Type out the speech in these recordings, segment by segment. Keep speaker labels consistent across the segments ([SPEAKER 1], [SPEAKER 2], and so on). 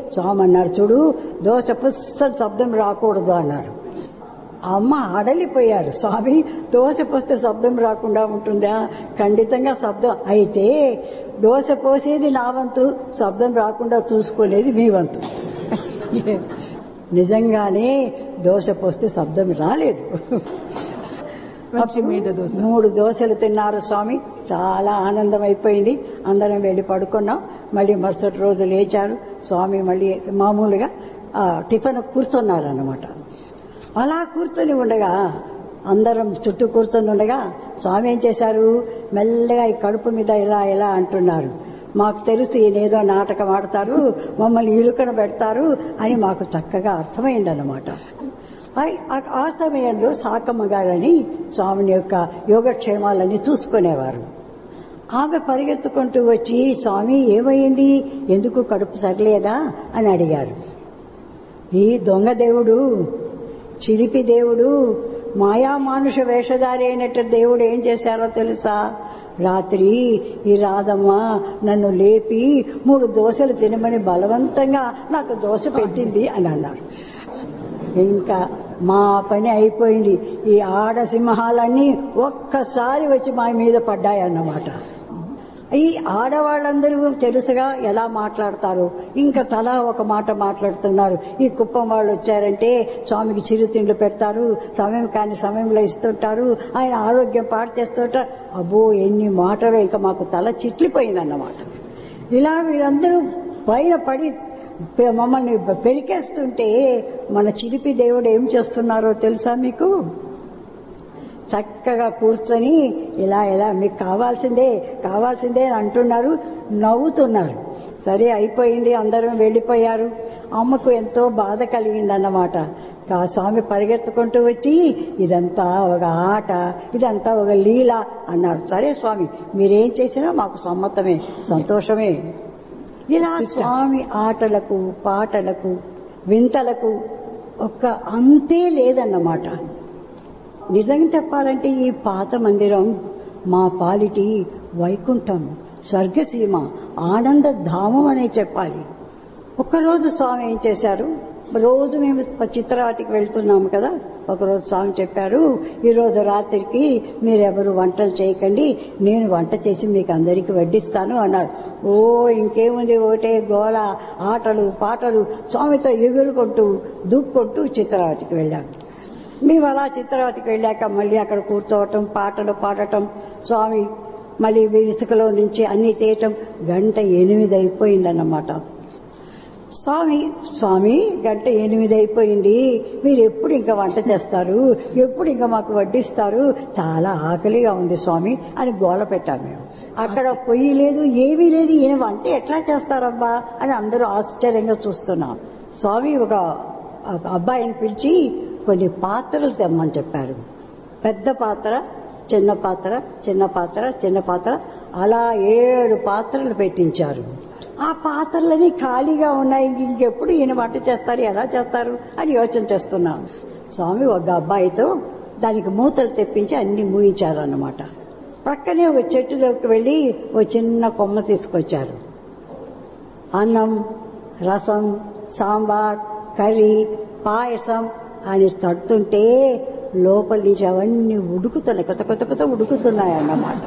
[SPEAKER 1] స్వామి అన్నారు చూడు దోశ పుస్స శబ్దం రాకూడదు అన్నారు అమ్మ అడలిపోయారు స్వామి దోశ పోస్తే శబ్దం రాకుండా ఉంటుందా ఖండితంగా శబ్దం అయితే దోశ పోసేది నా వంతు శబ్దం రాకుండా చూసుకోలేదు మీ వంతు నిజంగానే దోశ పోస్తే శబ్దం రాలేదు
[SPEAKER 2] మంచి మీద దోశ
[SPEAKER 1] మూడు దోశలు తిన్నారు స్వామి చాలా ఆనందం అయిపోయింది అందరం వెళ్ళి పడుకున్నాం మళ్ళీ మరుసటి రోజు లేచారు స్వామి మళ్ళీ మామూలుగా ఆ, టిఫిన్ కూర్చున్నారు అన్నమాట అలా కూర్చొని ఉండగా అందరం చుట్టూ కూర్చొని ఉండగా స్వామి ఏం చేశారు మెల్లగా ఈ కడుపు మీద ఇలా ఇలా అంటున్నారు మాకు తెలుసు ఈయనేదో నాటకం ఆడతారు మమ్మల్ని ఇరుకన పెడతారు అని మాకు చక్కగా అర్థమైందన్నమాట ఆ- ఆ- ఆ సమయంలో సాకమ్మ గారని స్వామిని యొక్క యోగక్షేమాలన్నీ చూసుకునేవారు ఆమె పరిగెత్తుకుంటూ వచ్చి స్వామి ఏమైంది ఎందుకు కడుపు సరిలేదా అని అడిగారు ఈ దొంగ దేవుడు చిలిపి దేవుడు మాయా మానుష వేషధారి అయినట్టు దేవుడు ఏం చేశారో తెలుసా రాత్రి ఈ రాధమ్మ నన్ను లేపి మూడు దోశలు తినమని బలవంతంగా నాకు దోశ పెట్టింది అని అన్నారు ఇంకా మా పని అయిపోయింది ఈ ఆడ సింహాలన్నీ ఒక్కసారి వచ్చి మా మీద పడ్డాయన్నమాట ఈ ఆడవాళ్ళందరూ తెలుసుగా ఎలా మాట్లాడతారు ఇంకా తలా ఒక మాట మాట్లాడుతున్నారు ఈ కుప్పం వాళ్ళు వచ్చారంటే స్వామికి చిరుతిండ్లు పెడతారు సమయం కాని సమయంలో ఇస్తుంటారు ఆయన ఆరోగ్యం పాడు చేస్తుంటారు అబ్బో ఎన్ని మాటలు ఇంకా మాకు తల చిట్లిపోయిందన్నమాట ఇలా వీళ్ళందరూ పైన పడి పె- మమ్మల్ని పెరికేస్తుంటే మన చిలిపి దేవుడు ఏం చేస్తున్నారో తెలుసా మీకు చక్కగా కూర్చొని ఇలా ఇలా మీకు కావాల్సిందే కావాల్సిందే అని అంటున్నారు నవ్వుతున్నారు సరే అయిపోయింది అందరం వెళ్ళిపోయారు అమ్మకు ఎంతో బాధ కలిగిందన్నమాట కా స్వామి పరిగెత్తుకుంటూ వచ్చి ఇదంతా ఒక ఆట ఇదంతా ఒక లీల అన్నారు సరే స్వామి మీరేం చేసినా మాకు సమ్మతమే సంతోషమే ఇలా స్వామి ఆటలకు పాటలకు వింతలకు ఒక్క అంతే లేదన్నమాట నిజంగా చెప్పాలంటే ఈ పాత మందిరం మా పాలిటి వైకుంఠం స్వర్గసీమ ఆనంద ధామం అనే చెప్పాలి ఒక్కరోజు స్వామి ఏం చేశారు రోజు మేము చిత్రవాటికి వెళ్తున్నాము కదా ఒకరోజు స్వామి చెప్పారు ఈ రోజు రాత్రికి మీరెవరు వంటలు చేయకండి నేను వంట చేసి మీకు అందరికీ వడ్డిస్తాను అన్నారు ఓ ఇంకేముంది ఒకటే గోల ఆటలు పాటలు స్వామితో ఎగురుకుంటూ దూక్కుంటూ చిత్రవాటికి వెళ్ళాము మేము అలా చిత్రవతికి వెళ్ళాక మళ్ళీ అక్కడ కూర్చోవటం పాటలు పాడటం స్వామి మళ్ళీ ఇసుకలో నుంచి అన్ని చేయటం గంట ఎనిమిది అయిపోయిందన్నమాట స్వామి స్వామి గంట ఎనిమిది అయిపోయింది మీరు ఎప్పుడు ఇంకా వంట చేస్తారు ఎప్పుడు ఇంకా మాకు వడ్డిస్తారు చాలా ఆకలిగా ఉంది స్వామి అని గోల పెట్టాము మేము అక్కడ పొయ్యి లేదు ఏమీ లేదు ఈయన వంట ఎట్లా చేస్తారబ్బా అని అందరూ ఆశ్చర్యంగా చూస్తున్నాం స్వామి ఒక ఒక అబ్బాయిని పిలిచి కొన్ని పాత్రలు తెమ్మని చెప్పారు పెద్ద పాత్ర చిన్న పాత్ర చిన్న పాత్ర చిన్న పాత్ర అలా ఏడు పాత్రలు పెట్టించారు ఆ పాత్రలని ఖాళీగా ఉన్నాయి ఇంకెప్పుడు ఈయన వంట చేస్తారు ఎలా చేస్తారు అని యోచన చేస్తున్నాం స్వామి ఒక అబ్బాయితో దానికి మూతలు తెప్పించి అన్ని మూయించారు అన్నమాట ప్రక్కనే ఒక చెట్టులోకి వెళ్ళి ఒక చిన్న కొమ్మ తీసుకొచ్చారు అన్నం రసం సాంబార్ కర్రీ పాయసం అని తడుతుంటే లోపల నుంచి అవన్నీ ఉడుకుతున్నాయి కొత్త కొత్త కొత్త ఉడుకుతున్నాయి అన్నమాట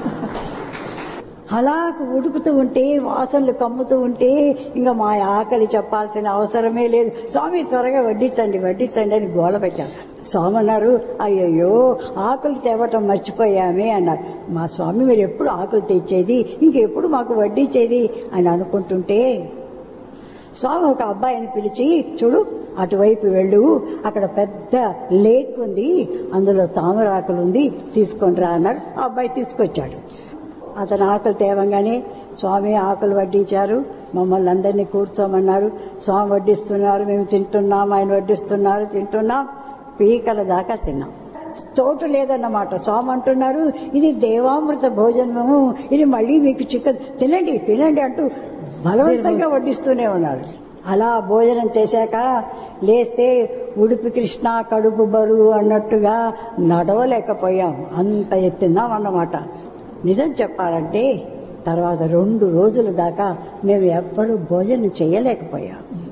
[SPEAKER 1] అలా ఉడుకుతూ ఉంటే వాసనలు కమ్ముతూ ఉంటే ఇంకా మా ఆకలి చెప్పాల్సిన అవసరమే లేదు స్వామి త్వరగా వడ్డించండి వడ్డించండి అని గోల పెట్టారు స్వామి అన్నారు అయ్యయ్యో ఆకులు తేవటం మర్చిపోయామే అన్నారు మా స్వామి మీరు ఎప్పుడు ఆకులు తెచ్చేది ఇంకెప్పుడు మాకు వడ్డించేది అని అనుకుంటుంటే స్వామి ఒక అబ్బాయిని పిలిచి చూడు అటువైపు వెళ్ళు అక్కడ పెద్ద లేక్ ఉంది అందులో తామరాకులు ఉంది తీసుకొని రా అన్నారు ఆ అబ్బాయి తీసుకొచ్చాడు అతను ఆకులు తేవంగానే స్వామి ఆకులు వడ్డించారు మమ్మల్ని అందరినీ కూర్చోమన్నారు స్వామి వడ్డిస్తున్నారు మేము తింటున్నాం ఆయన వడ్డిస్తున్నారు తింటున్నాం పీకల దాకా తిన్నాం చోటు లేదన్నమాట స్వామి అంటున్నారు ఇది దేవామృత భోజనము ఇది మళ్ళీ మీకు చికెన్ తినండి తినండి అంటూ బలవంతంగా వడ్డిస్తూనే ఉన్నారు అలా భోజనం చేశాక లేస్తే ఉడుపి కృష్ణ కడుపు బరువు అన్నట్టుగా నడవలేకపోయాం అంత ఎత్తున్నాం అన్నమాట నిజం చెప్పాలంటే తర్వాత రెండు రోజుల దాకా మేము ఎవ్వరూ భోజనం చేయలేకపోయాం